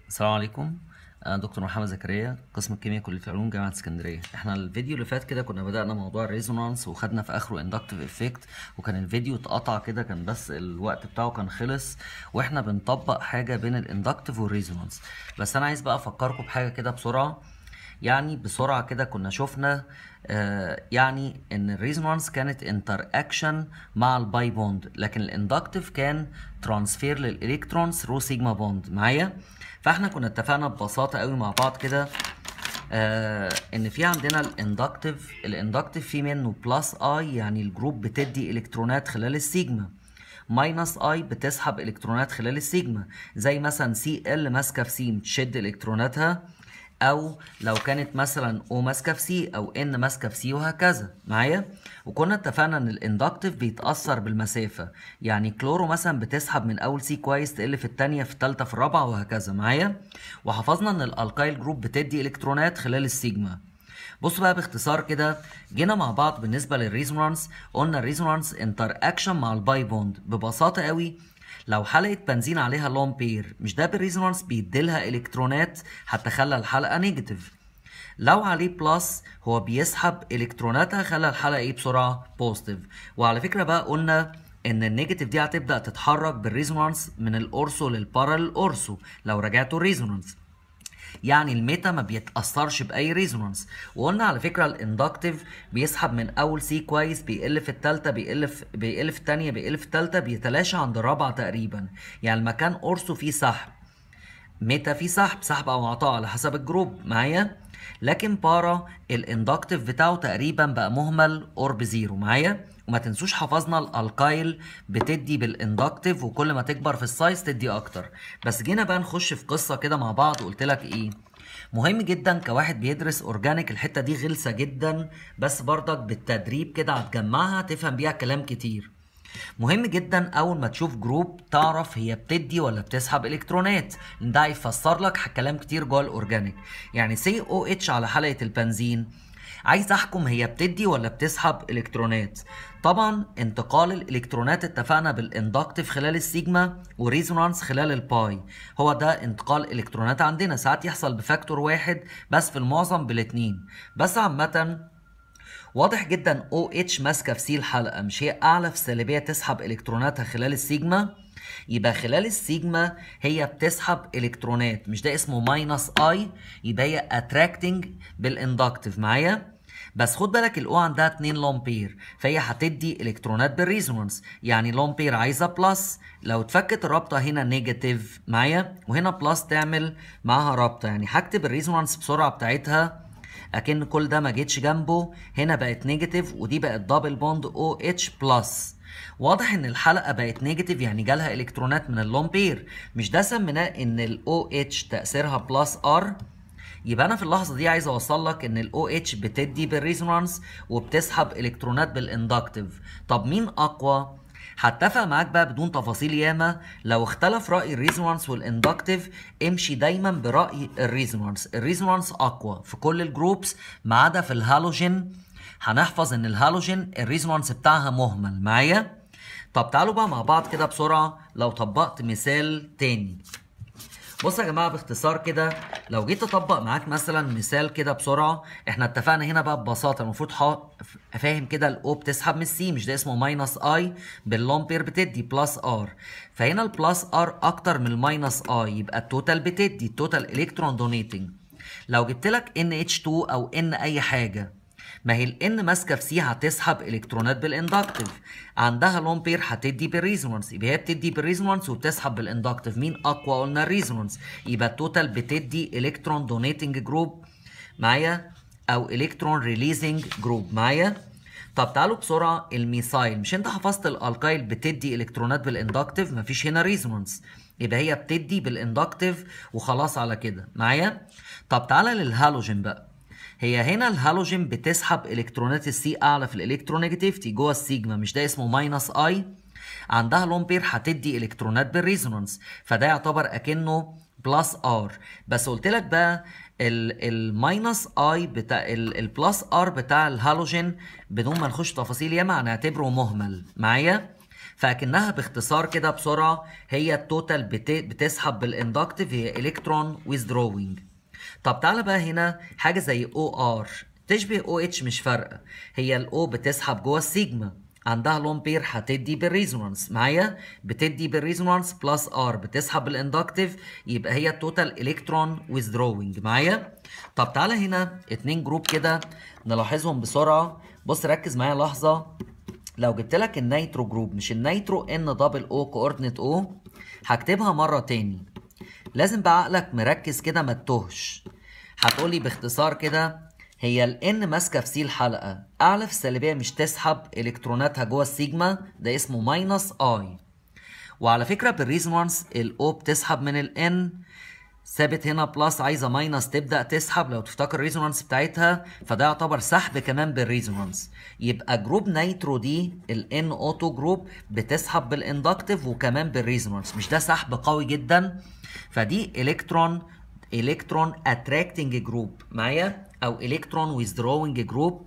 السلام عليكم أنا دكتور محمد زكريا قسم الكيمياء كلية العلوم جامعة اسكندرية احنا الفيديو اللي فات كده كنا بدأنا موضوع الريزونانس وخدنا في اخره اندكتيف افكت وكان الفيديو اتقطع كده كان بس الوقت بتاعه كان خلص واحنا بنطبق حاجة بين الاندكتيف والريزونانس بس انا عايز بقى افكركم بحاجة كده بسرعة يعني بسرعة كده كنا شفنا آه يعني ان الريزونانس كانت انتر اكشن مع الباي بوند لكن الاندكتيف كان ترانسفير للالكترون ثرو سيجما بوند معايا فاحنا كنا اتفقنا ببساطة قوي مع بعض كده آه ان في عندنا الاندكتيف الاندكتيف في منه بلس اي يعني الجروب بتدي الكترونات خلال السيجما ماينس اي بتسحب الكترونات خلال السيجما زي مثلا سي ال ماسكه في سي بتشد الكتروناتها او لو كانت مثلا او ماسكه في سي او ان ماسكه في سي وهكذا معايا وكنا اتفقنا ان الاندكتيف بيتاثر بالمسافه يعني كلورو مثلا بتسحب من اول سي كويس تقل في الثانيه في الثالثه في الرابعه وهكذا معايا وحفظنا ان الالكايل جروب بتدي الكترونات خلال السيجما بصوا بقى باختصار كده جينا مع بعض بالنسبه للريزونانس قلنا الريزونانس انتر اكشن مع الباي بوند ببساطه قوي لو حلقه بنزين عليها لون بير مش ده بالريزونانس بيديلها الكترونات حتى خلى الحلقه نيجاتيف لو عليه بلس هو بيسحب الكتروناتها خلى الحلقه ايه بسرعه بوزيتيف وعلى فكره بقى قلنا ان النيجاتيف دي هتبدا تتحرك بالريزونانس من الاورسو للبارا للاورسو لو رجعتوا الريزونانس يعني الميتا ما بيتاثرش باي ريزونانس وقلنا على فكره الاندكتيف بيسحب من اول سي كويس بيقل في الثالثه بيقل في بيقل في الثانيه بيقل في الثالثه بيتلاشى عند الرابعه تقريبا يعني المكان اورسو فيه سحب ميتا فيه سحب سحب او عطاء على حسب الجروب معايا لكن بارا الاندكتيف بتاعه تقريبا بقى مهمل قرب زيرو معايا وما تنسوش حفظنا الالكايل بتدي بالاندكتيف وكل ما تكبر في السايز تدي اكتر بس جينا بقى نخش في قصه كده مع بعض وقلت لك ايه مهم جدا كواحد بيدرس اورجانيك الحته دي غلسه جدا بس برضك بالتدريب كده هتجمعها تفهم بيها كلام كتير مهم جدا اول ما تشوف جروب تعرف هي بتدي ولا بتسحب الكترونات لان ده هيفسر لك كلام كتير جوه الاورجانيك يعني سي او اتش على حلقه البنزين عايز احكم هي بتدي ولا بتسحب الكترونات طبعا انتقال الالكترونات اتفقنا بالاندكتيف خلال السيجما وريزونانس خلال الباي هو ده انتقال الكترونات عندنا ساعات يحصل بفاكتور واحد بس في المعظم بالاتنين بس عامه واضح جدا او اتش ماسكه في سي الحلقه مش هي اعلى في السالبيه تسحب الكتروناتها خلال السيجما يبقى خلال السيجما هي بتسحب الكترونات مش ده اسمه ماينس اي يبقى هي اتراكتنج بالاندكتيف معايا بس خد بالك الاو عندها 2 لومبير فهي هتدي الكترونات بالريزونانس يعني لومبير عايزه بلس لو اتفكت الرابطه هنا نيجاتيف معايا وهنا بلس تعمل معاها رابطه يعني هكتب الريزونانس بسرعه بتاعتها اكن كل ده ما جيتش جنبه هنا بقت نيجاتيف ودي بقت دبل بوند او اتش بلس واضح ان الحلقه بقت نيجاتيف يعني جالها الكترونات من اللومبير مش ده سميناه ان الاو اتش تاثيرها بلس ار يبقى انا في اللحظه دي عايز اوصل لك ان الاو اتش بتدي بالريزونانس وبتسحب الكترونات بالاندكتيف طب مين اقوى هتفق معاك بقى بدون تفاصيل ياما لو اختلف راي الريزونانس والاندكتيف امشي دايما براي الريزونانس الريزونانس اقوى في كل الجروبس ما عدا في الهالوجين هنحفظ ان الهالوجين الريزونانس بتاعها مهمل معايا طب تعالوا بقى مع بعض كده بسرعه لو طبقت مثال تاني بص يا جماعه باختصار كده لو جيت اطبق معاك مثلا مثال كده بسرعه احنا اتفقنا هنا بقى ببساطه المفروض فاهم كده الاو بتسحب من السي مش ده اسمه ماينس اي باللومبير بتدي بلس ار فهنا البلس ار اكتر من الماينس اي يبقى التوتال بتدي التوتال الكترون دونيتنج لو جبت لك ان اتش 2 او ان اي حاجه ما هي الان ماسكه في سي هتسحب الكترونات بالاندكتيف عندها لون بير هتدي بالريزونانس يبقى هي بتدي بالريزونانس وبتسحب بالاندكتيف مين اقوى قلنا الريزونانس يبقى التوتال بتدي الكترون دونيتنج جروب معايا او الكترون ريليزنج جروب معايا طب تعالوا بسرعه الميثايل مش انت حفظت الالكايل بتدي الكترونات بالاندكتيف مفيش هنا ريزونانس يبقى هي بتدي بالاندكتيف وخلاص على كده معايا طب تعالى للهالوجين بقى هي هنا الهالوجين بتسحب الكترونات السي اعلى في الالكترونيجاتيفيتي جوه السيجما مش ده اسمه ماينس اي عندها لومبير هتدي الكترونات بالريزونانس فده يعتبر اكنه بلس ار بس قلت لك بقى الماينس اي بتاع البلس ار بتاع الهالوجين بدون ما نخش تفاصيل ياما هنعتبره مهمل معايا فاكنها باختصار كده بسرعه هي التوتال بت... بتسحب بالاندكتيف هي الكترون withdrawing طب تعالى بقى هنا حاجه زي او ار تشبه او اتش مش فارقه هي الاو بتسحب جوه السيجما عندها لون بير هتدي بالريزونانس معايا بتدي بالريزونانس بلس ار بتسحب الاندكتيف يبقى هي التوتال الكترون withdrawing معايا طب تعالى هنا اتنين جروب كده نلاحظهم بسرعه بص ركز معايا لحظه لو جبت لك النيترو جروب مش النيترو ان دبل او كوردينيت او هكتبها مره تاني لازم بقى عقلك مركز كده ما تتوهش هتقولي باختصار كده هي الان ماسكه في سي الحلقه اعلى في السالبيه مش تسحب الكتروناتها جوه السيجما ده اسمه ماينس اي وعلى فكره بالريزونانس الاو بتسحب من الان ثابت هنا بلس عايزه ماينس تبدا تسحب لو تفتكر الريزونانس بتاعتها فده يعتبر سحب كمان بالريزونانس يبقى جروب نيترو دي الان اوتو جروب بتسحب بالاندكتيف وكمان بالريزونانس مش ده سحب قوي جدا فدي الكترون الكترون اتراكتنج جروب معايا او الكترون ويزدروينج جروب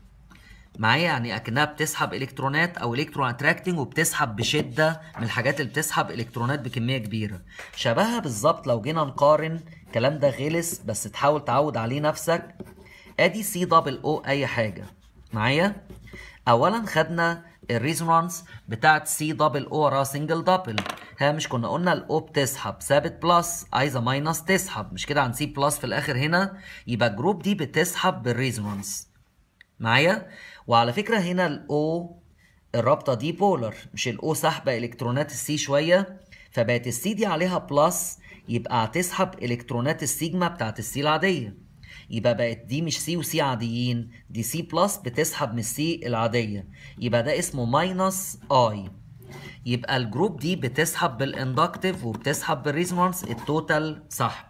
معايا يعني اكنها بتسحب الكترونات او الكترون اتراكتنج وبتسحب بشده من الحاجات اللي بتسحب الكترونات بكميه كبيره شبهها بالظبط لو جينا نقارن الكلام ده غلس بس تحاول تعود عليه نفسك ادي سي دبل او اي حاجه معايا اولا خدنا الريزونانس بتاعت سي دبل او وراها سنجل دبل ها مش كنا قلنا الاو بتسحب ثابت بلس عايزه ماينس تسحب مش كده عن سي بلس في الاخر هنا يبقى الجروب دي بتسحب بالريزونانس معايا وعلى فكره هنا الاو الرابطه دي بولر مش الاو سحبه الكترونات السي شويه فبقت السي دي عليها بلس يبقى هتسحب الكترونات السيجما بتاعت السي العاديه يبقى بقت دي مش سي وسي عاديين دي سي بلس بتسحب من السي العاديه يبقى ده اسمه ماينس اي يبقى الجروب دي بتسحب بالاندكتيف وبتسحب بالريزونانس التوتال سحب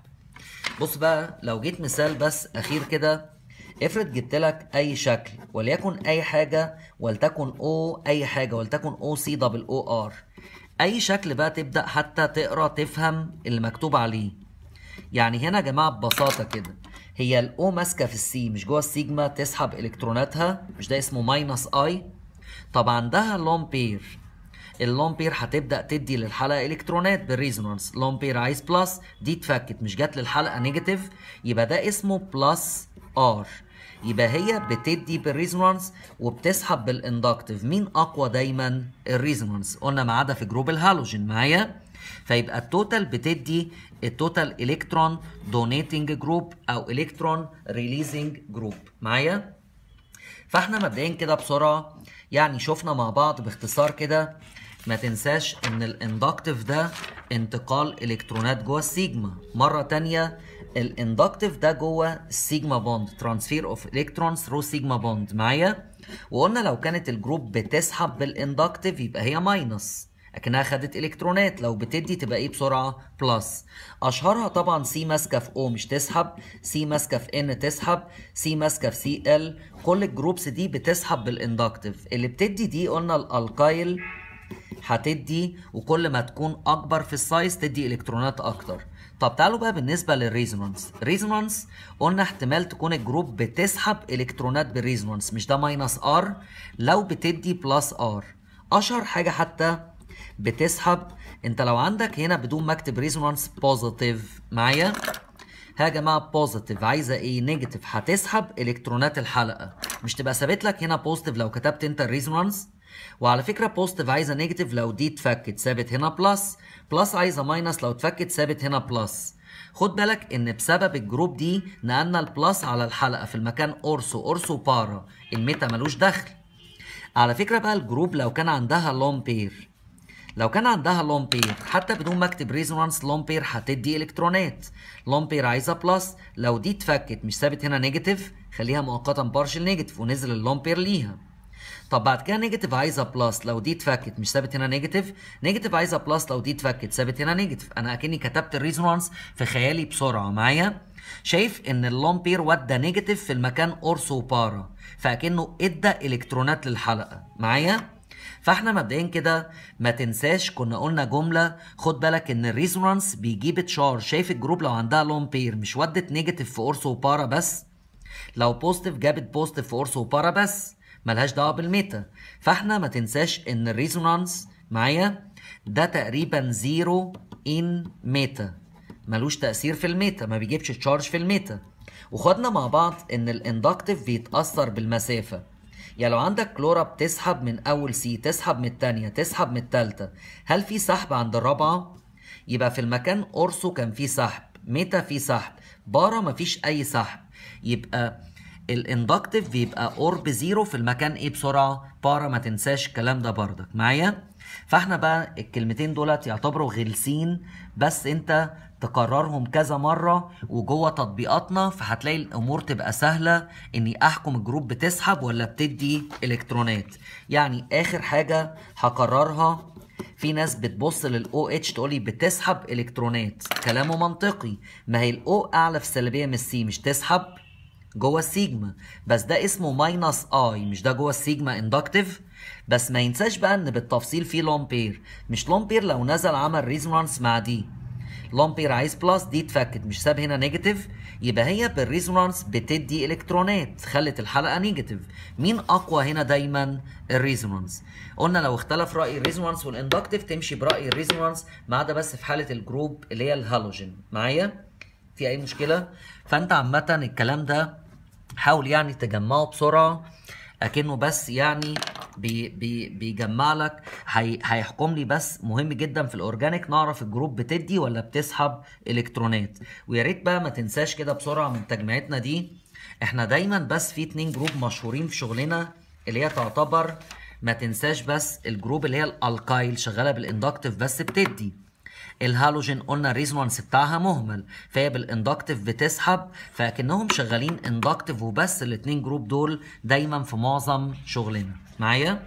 بص بقى لو جيت مثال بس اخير كده افرض جبت لك اي شكل وليكن اي حاجه ولتكن او اي حاجه ولتكن او سي دبل او ار اي شكل بقى تبدا حتى تقرا تفهم اللي مكتوب عليه يعني هنا يا جماعه ببساطه كده هي الاو ماسكه في السي مش جوه السيجما تسحب الكتروناتها مش ده اسمه ماينس اي طب عندها لون بير اللون بير هتبدا تدي للحلقه الكترونات بالريزونانس لون بير عايز بلس دي اتفكت مش جات للحلقه نيجاتيف يبقى ده اسمه بلس ار يبقى هي بتدي بالريزونانس وبتسحب بالاندكتيف مين اقوى دايما الريزونانس قلنا ما عدا في جروب الهالوجين معايا فيبقى التوتال بتدي التوتال الكترون دونيتنج جروب او الكترون ريليزنج جروب معايا فاحنا مبدئيا كده بسرعه يعني شفنا مع بعض باختصار كده ما تنساش ان الاندكتيف ده انتقال الكترونات جوه السيجما مره تانية الاندكتيف ده جوه السيجما بوند ترانسفير اوف الكترونز ثرو سيجما بوند معايا وقلنا لو كانت الجروب بتسحب بالاندكتيف يبقى هي ماينس اكنها خدت الكترونات لو بتدي تبقى ايه بسرعه بلس اشهرها طبعا سي ماسكه في او مش تسحب سي ماسكه في ان تسحب سي ماسكه في سي ال كل الجروبس دي بتسحب بالاندكتيف اللي بتدي دي قلنا الالكايل هتدي وكل ما تكون اكبر في السايز تدي الكترونات اكتر طب تعالوا بقى بالنسبه للريزونانس الريزونانس قلنا احتمال تكون الجروب بتسحب الكترونات بالريزونانس مش ده ماينس ار لو بتدي بلس ار اشهر حاجه حتى بتسحب انت لو عندك هنا بدون ما اكتب ريزونانس بوزيتيف معايا ها يا جماعه بوزيتيف عايزه ايه نيجاتيف هتسحب الكترونات الحلقه مش تبقى ثابت لك هنا بوزيتيف لو كتبت انت الريزونانس وعلى فكره بوزيتيف عايزه نيجاتيف لو دي اتفكت ثابت هنا بلس بلس عايزه ماينس لو اتفكت ثابت هنا بلس خد بالك ان بسبب الجروب دي نقلنا البلس على الحلقه في المكان اورسو اورسو بارا الميتا ملوش دخل على فكره بقى الجروب لو كان عندها لون بير لو كان عندها لون بير حتى بدون ما اكتب ريزونانس لون بير هتدي الكترونات لون بير عايزه بلس لو دي اتفكت مش ثابت هنا نيجاتيف خليها مؤقتا بارشل نيجاتيف ونزل اللون بير ليها طب بعد كده نيجاتيف عايزه بلس لو دي اتفكت مش ثابت هنا نيجاتيف نيجاتيف عايزه بلس لو دي اتفكت ثابت هنا نيجاتيف انا اكني كتبت الريزونانس في خيالي بسرعه معايا شايف ان اللون بير ودى نيجاتيف في المكان اورسو بارا فاكنه ادى الكترونات للحلقه معايا فاحنا مبدئيا كده ما تنساش كنا قلنا جمله خد بالك ان الريزونانس بيجيب تشارج شايف الجروب لو عندها لون بير مش ودت نيجاتيف في اورسو بارا بس لو بوزيتيف جابت بوزيتيف في اورسو بارا بس ملهاش دعوه بالميتا فاحنا ما تنساش ان الريزونانس معايا ده تقريبا زيرو ان ميتا ملوش تأثير في الميتا ما بيجيبش تشارج في الميتا وخدنا مع بعض ان الاندكتيف بيتأثر بالمسافة يعني لو عندك كلورا بتسحب من اول سي تسحب من التانية تسحب من التالتة هل في سحب عند الرابعة؟ يبقى في المكان اورسو كان في سحب ميتا في سحب بارا مفيش اي سحب يبقى الاندكتيف بيبقى اورب زيرو في المكان ايه بسرعه بارا ما تنساش الكلام ده بردك معايا فاحنا بقى الكلمتين دولت يعتبروا غلسين بس انت تكررهم كذا مرة وجوه تطبيقاتنا فهتلاقي الأمور تبقى سهلة إني أحكم الجروب بتسحب ولا بتدي إلكترونات يعني آخر حاجة هكررها في ناس بتبص للاو اتش تقولي بتسحب الكترونات كلامه منطقي ما هي الاو اعلى في السلبيه من السي مش تسحب جوه السيجما بس ده اسمه ماينس اي مش ده جوه السيجما اندكتيف بس ما ينساش بقى ان بالتفصيل في لومبير مش لومبير لو نزل عمل ريزونانس مع دي لومبير عايز بلس دي اتفكت مش ساب هنا نيجاتيف يبقى هي بالريزونانس بتدي الكترونات خلت الحلقه نيجاتيف مين اقوى هنا دايما الريزونانس قلنا لو اختلف راي الريزونانس والاندكتيف تمشي براي الريزونانس ما عدا بس في حاله الجروب اللي هي الهالوجين معايا في اي مشكله فانت عامه الكلام ده حاول يعني تجمعه بسرعه اكنه بس يعني بي بي بيجمع لك هي هيحكم لي بس مهم جدا في الاورجانيك نعرف الجروب بتدي ولا بتسحب الكترونات ويا ريت بقى ما تنساش كده بسرعه من تجميعتنا دي احنا دايما بس في اتنين جروب مشهورين في شغلنا اللي هي تعتبر ما تنساش بس الجروب اللي هي الالكايل شغاله بالاندكتيف بس بتدي الهالوجين قلنا الريزونانس بتاعها مهمل فهي بالاندكتيف بتسحب فكأنهم شغالين اندكتيف وبس الاتنين جروب دول دايما في معظم شغلنا معايا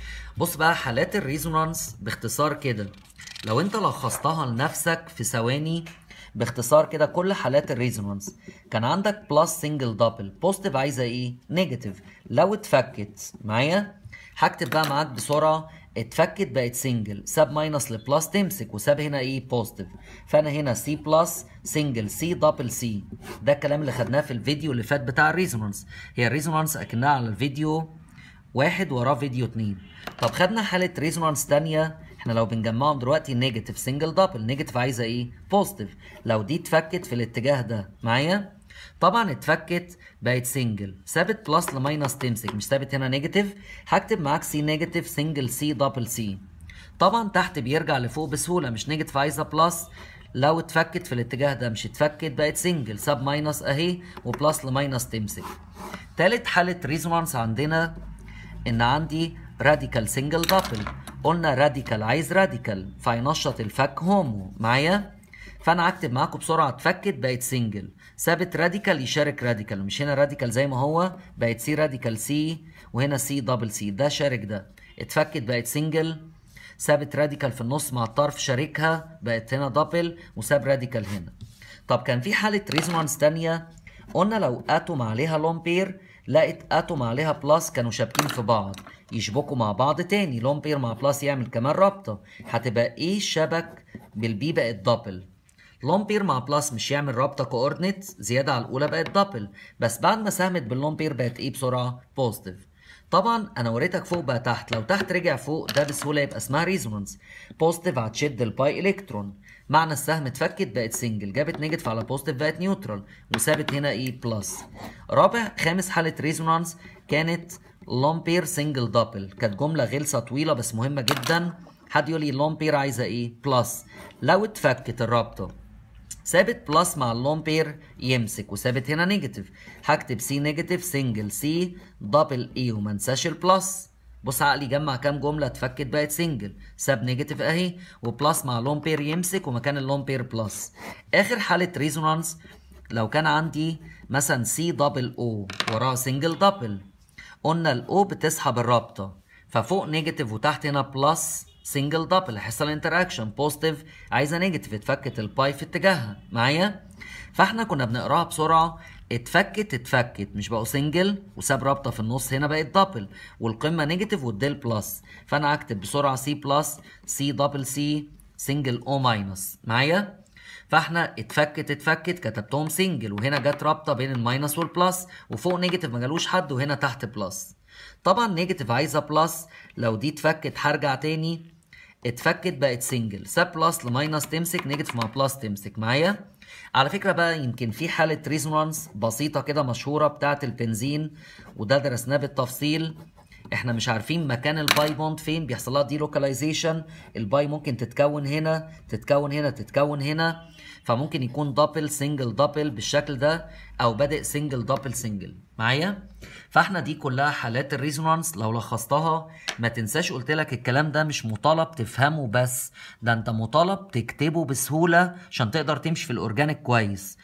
بص بقى حالات الريزونانس باختصار كده لو انت لخصتها لنفسك في ثواني باختصار كده كل حالات الريزونانس كان عندك بلس سنجل دبل بوزيتيف عايزه ايه نيجاتيف لو اتفكت معايا هكتب بقى معاك بسرعه اتفكت بقت سنجل ساب ماينس لبلس تمسك وساب هنا ايه بوزيتيف فانا هنا سي بلس سنجل سي دبل سي ده الكلام اللي خدناه في الفيديو اللي فات بتاع الريزونانس هي الريزونانس اكنها على الفيديو واحد وراه فيديو اتنين طب خدنا حالة ريزونانس تانية احنا لو بنجمعهم دلوقتي نيجاتيف سنجل دبل نيجاتيف عايزة ايه؟ بوزيتيف لو دي اتفكت في الاتجاه ده معايا؟ طبعا اتفكت بقت سنجل ثابت بلس لماينس تمسك مش ثابت هنا نيجاتيف هكتب معاك سي نيجاتيف سنجل سي دبل سي طبعا تحت بيرجع لفوق بسهولة مش نيجاتيف عايزة بلس لو اتفكت في الاتجاه ده مش اتفكت بقت سنجل ساب ماينس اهي وبلس لماينس تمسك تالت حالة ريزونانس عندنا ان عندي راديكال سنجل دبل قلنا راديكال عايز راديكال فينشط الفك هومو معايا فانا هكتب معاكم بسرعه اتفكت بقت سنجل ثابت راديكال يشارك راديكال مش هنا راديكال زي ما هو بقت سي راديكال سي وهنا سي دبل سي ده شارك ده اتفكت بقت سنجل ثابت راديكال في النص مع الطرف شاركها بقت هنا دبل وساب راديكال هنا طب كان في حاله ريزونانس تانية قلنا لو اتوم عليها لومبير لقيت اتوم عليها بلس كانوا شابكين في بعض يشبكوا مع بعض تاني لومبير مع بلس يعمل كمان رابطه هتبقى ايه شبك بالبي بقت دبل لومبير مع بلس مش يعمل رابطه كوردينيت زياده على الاولى بقت دبل بس بعد ما ساهمت باللومبير بقت ايه بسرعه بوزيتيف طبعا انا وريتك فوق بقى تحت لو تحت رجع فوق ده بسهوله يبقى اسمها ريزونانس بوزيتيف هتشد الباي الكترون معنى السهم اتفكت بقت سنجل جابت نيجاتيف على بوزيتيف بقت نيوترال وسابت هنا ايه بلس رابع خامس حاله ريزونانس كانت لومبير سنجل دبل كانت جمله غلسه طويله بس مهمه جدا حد يقول لي لومبير عايزه ايه بلس لو اتفكت الرابطه ثابت بلس مع اللومبير يمسك وثابت هنا نيجاتيف هكتب سي نيجاتيف سنجل سي دبل اي وما انساش البلس بص عقلي جمع كام جمله اتفكت بقت سنجل ساب نيجاتيف اهي وبلس مع لومبير يمسك ومكان اللومبير بلس اخر حاله ريزونانس لو كان عندي مثلا سي دبل او وراها سنجل دبل قلنا الاو بتسحب الرابطه ففوق نيجاتيف وتحت هنا بلس سنجل دبل هيحصل انتراكشن بوزيتيف عايزه نيجاتيف اتفكت الباي في اتجاهها معايا فاحنا كنا بنقراها بسرعه اتفكت اتفكت مش بقوا سنجل وساب رابطه في النص هنا بقت دبل والقمه نيجاتيف والديل بلس فانا هكتب بسرعه سي بلس سي دبل سي سنجل او ماينس معايا فاحنا اتفكت اتفكت كتبتهم سنجل وهنا جت رابطه بين الماينس والبلس وفوق نيجاتيف ما جالوش حد وهنا تحت بلس طبعا نيجاتيف عايزه بلس لو دي اتفكت هرجع تاني اتفكت بقت سنجل ساب بلس لماينس تمسك نيجاتيف مع بلس تمسك معايا على فكرة بقى يمكن في حالة ريزونانس بسيطة كده مشهورة بتاعة البنزين وده درسناه بالتفصيل احنا مش عارفين مكان الباي بوند فين بيحصل لها دي لوكاليزيشن الباي ممكن تتكون هنا تتكون هنا تتكون هنا فممكن يكون دبل سنجل دبل بالشكل ده او بادئ سنجل دبل سنجل معايا فاحنا دي كلها حالات الريزونانس لو لخصتها ما تنساش قلت لك الكلام ده مش مطالب تفهمه بس ده انت مطالب تكتبه بسهوله عشان تقدر تمشي في الاورجانيك كويس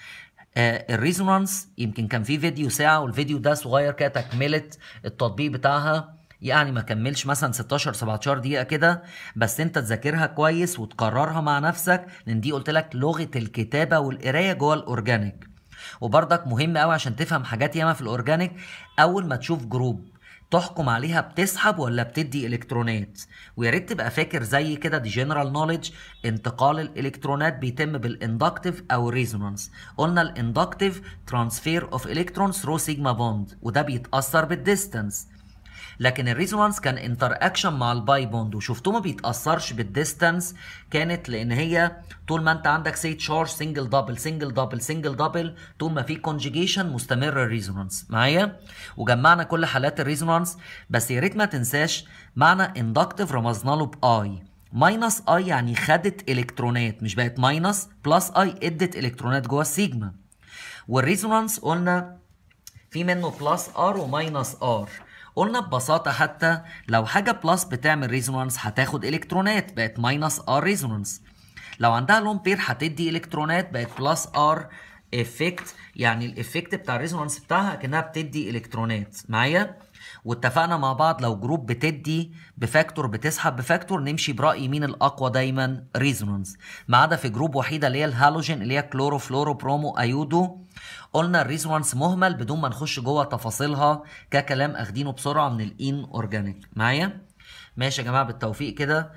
آه الريزونانس يمكن كان في فيديو ساعه والفيديو ده صغير كده تكمله التطبيق بتاعها يعني ما كملش مثلا 16 17 دقيقه كده بس انت تذاكرها كويس وتكررها مع نفسك لان دي قلت لك لغه الكتابه والقرايه جوه الاورجانيك وبرضك مهم قوي عشان تفهم حاجات ياما في الاورجانيك اول ما تشوف جروب تحكم عليها بتسحب ولا بتدي الكترونات ويا ريت تبقى فاكر زي كده دي جنرال نوليدج انتقال الالكترونات بيتم بالاندكتيف او ريزونانس قلنا الاندكتيف ترانسفير اوف الكترونز ثرو سيجما بوند وده بيتاثر بالديستانس لكن الريزونانس كان انتر اكشن مع الباي بوند وشفتوه ما بيتاثرش بالديستانس كانت لان هي طول ما انت عندك سي تشارج سنجل دبل سنجل دبل سنجل دبل طول ما في كونجيجيشن مستمر الريزونانس معايا وجمعنا كل حالات الريزونانس بس يا ريت ما تنساش معنى اندكتيف رمزنا له باي ماينس اي يعني خدت الكترونات مش بقت ماينس بلس اي ادت الكترونات جوه السيجما والريزونانس قلنا في منه بلس ار وماينس ار قلنا ببساطة حتى لو حاجة بلس بتعمل ريزونانس هتاخد الكترونات بقت ماينس ار ريزونانس لو عندها لون بير هتدي الكترونات بقت بلس ار افكت يعني الافكت بتاع الريزونانس بتاعها كانها بتدي الكترونات معايا واتفقنا مع بعض لو جروب بتدي بفاكتور بتسحب بفاكتور نمشي برأي مين الأقوى دايما ريزونانس ما عدا في جروب وحيدة اللي هي الهالوجين اللي هي كلورو فلورو برومو أيودو قلنا الريزونانس مهمل بدون ما نخش جوه تفاصيلها ككلام اخدينه بسرعه من الان اورجانيك معايا ماشي يا جماعه بالتوفيق كده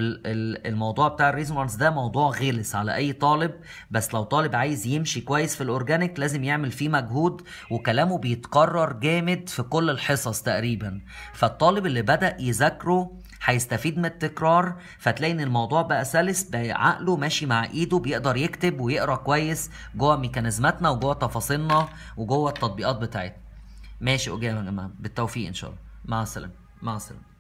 والموضوع بتاع الريزونانس ده موضوع غلس على اي طالب بس لو طالب عايز يمشي كويس في الاورجانيك لازم يعمل فيه مجهود وكلامه بيتكرر جامد في كل الحصص تقريبا فالطالب اللي بدا يذاكره هيستفيد من التكرار فتلاقي ان الموضوع بقى سلس بقى عقله ماشي مع ايده بيقدر يكتب ويقرا كويس جوه ميكانيزماتنا وجوه تفاصيلنا وجوه التطبيقات بتاعتنا ماشي اوكي يا جماعه بالتوفيق ان شاء الله مع السلامه مع السلامه